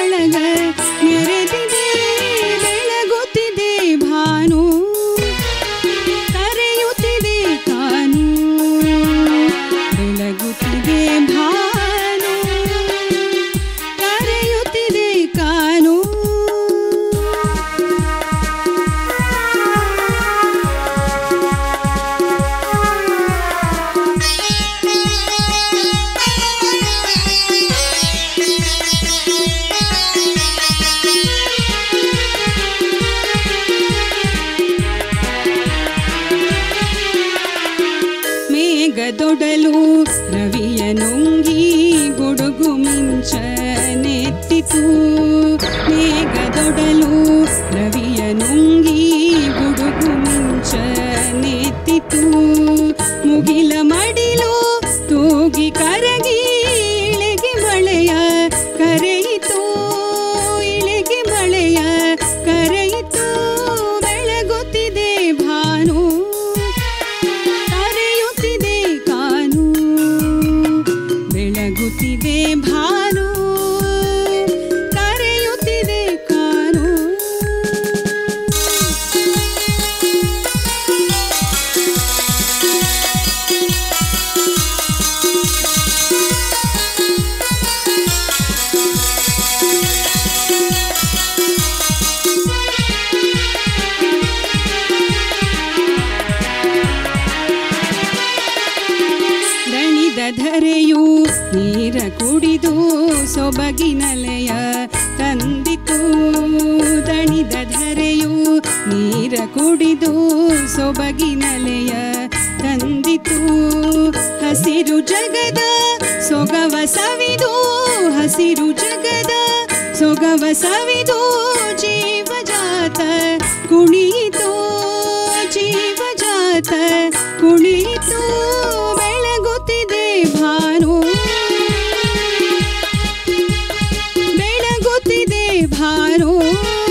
ಬಳಗ ನೆರೆದಿದೆ ಬೆಳಗುತ್ತಿದೆ ಭಾನು ಕರೆಯುತ್ತಿದೆ ಕಾನು ಬೆಳಗುತ್ತಿದೆ ಭಾನು ಕರೆಯುತ್ತಿದೆ ಕಾನು ಮೇಘದೊಡಲು ರವಿಯ ನುಂಗಿ ಗುಡುಗು ಮಿಂಚ ನೆತ್ತಿತು ಮೇಘದೊಡಲು ರವಿಯ ನುಂಗಿ ಗುಡುಗು ಮಿಂಚ ನೆತ್ತಿತು ಮುಗಿಲ ಮಡಿಲು ತೂಗಿ ಕರಗಿ ಇಳೆಗೆ ಮಳೆಯ ಕರೆಯಿತು ಇಳೆಗೆ ಮಳೆಯ ಕರೆಯಿತು ಬೆಳಗುತ್ತಿದೆ ಭಾನು ಕರೆಯುತ್ತಿದೆ ಕಾನು ಬೆಳಗುತ್ತಿದೆ ಭಾನು ಕರೆಯುತ್ತಿದೆ ಕಾನು ದಣಿದ ಧರೆಯು ನೀರ ಕುಡಿದು ಸೊಬಗಿನಲೆಯ ತಂದಿತು ದಣಿದ ಧರೆಯು ನೀರ ಕುಡಿದು ಸೊಬಗಿನಲೆಯ ತಂದಿತು ಹಸಿರು ಜಗದ ಸೊಗವ ಸವಿದು ಹಸಿರು ಜಗದ ಸೊಗವ ಸವಿದು ಜೀವಜಾತ ಕುಣಿಯಿತು ಜೀವಜಾತ ಕುಣಿಯಿತು ಬೆಳಗುತ್ತಿದೆ ಭಾನು ಬೆಳಗುತ್ತಿದೆ ಭಾನು